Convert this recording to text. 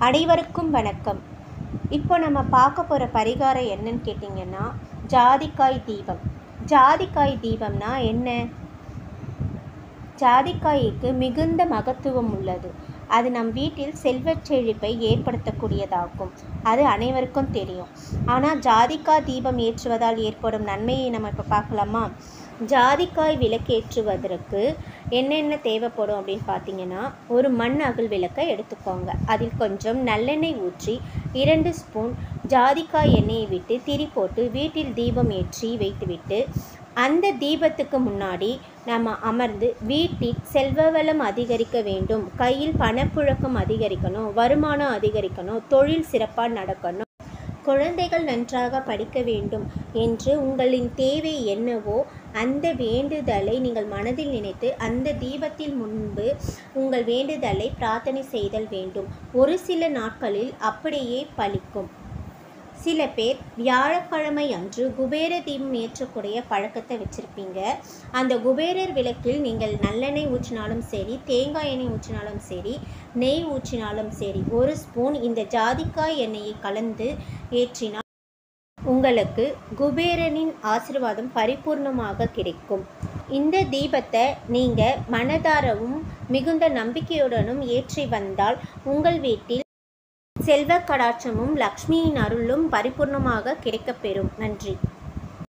அனைவருக்கும் வணக்கம் இப்போ நம்ம பார்க்க போகிற பரிகாரம் என்னன்னு கேட்டிங்கன்னா ஜாதிக்காய் தீபம் ஜாதிக்காய் தீபம்னா என்ன ஜாதிக்காய்க்கு மிகுந்த மகத்துவம் உள்ளது அது நம் வீட்டில் செல்வச் செழிப்பை ஏற்படுத்தக்கூடியதாகும் அது அனைவருக்கும் தெரியும் ஆனால் ஜாதிக்காய் தீபம் ஏற்றுவதால் ஏற்படும் நன்மையை நம்ம இப்போ பார்க்கலாமா ஜாதிக்காய் விளக்கேற்றுவதற்கு என்னென்ன தேவைப்படும் அப்படின்னு பார்த்தீங்கன்னா ஒரு மண் அகல் விளக்கை எடுத்துக்கோங்க அதில் கொஞ்சம் நல்லெண்ணெய் ஊற்றி இரண்டு ஸ்பூன் ஜாதிக்காய் எண்ணெயை விட்டு திரி போட்டு வீட்டில் தீபம் ஏற்றி வைத்துவிட்டு அந்த தீபத்துக்கு முன்னாடி நம்ம அமர்ந்து வீட்டில் செல்வ வளம் அதிகரிக்க வேண்டும் கையில் பணப்புழக்கம் அதிகரிக்கணும் வருமானம் அதிகரிக்கணும் தொழில் சிறப்பாக நடக்கணும் குழந்தைகள் நன்றாக படிக்க வேண்டும் என்று உங்களின் தேவை என்னவோ அந்த வேண்டுதலை நீங்கள் மனதில் நினைத்து அந்த தீபத்தில் முன்பு உங்கள் வேண்டுதலை பிரார்த்தனை செய்தல் வேண்டும் ஒரு சில நாட்களில் அப்படியே பலிக்கும் சில பேர் வியாழக்கிழமை அன்று குபேர தீபம் ஏற்றக்கூடிய பழக்கத்தை வச்சுருப்பீங்க அந்த குபேரர் விளக்கில் நீங்கள் நல்லெண்ணெய் ஊற்றினாலும் சரி தேங்காய் எண்ணெய் ஊற்றினாலும் சரி நெய் ஊற்றினாலும் சரி ஒரு ஸ்பூன் இந்த ஜாதிக்காய் எண்ணெயை கலந்து ஏற்றினால் உங்களுக்கு குபேரனின் ஆசிர்வாதம் பரிபூர்ணமாக கிடைக்கும் இந்த தீபத்தை நீங்கள் மனதாரவும் மிகுந்த நம்பிக்கையுடனும் ஏற்றி வந்தால் உங்கள் வீட்டில் செல்வ கடாட்சமும் லக்ஷ்மியின் அருளும் பரிபூர்ணமாக கிடைக்கப்பெறும் நன்றி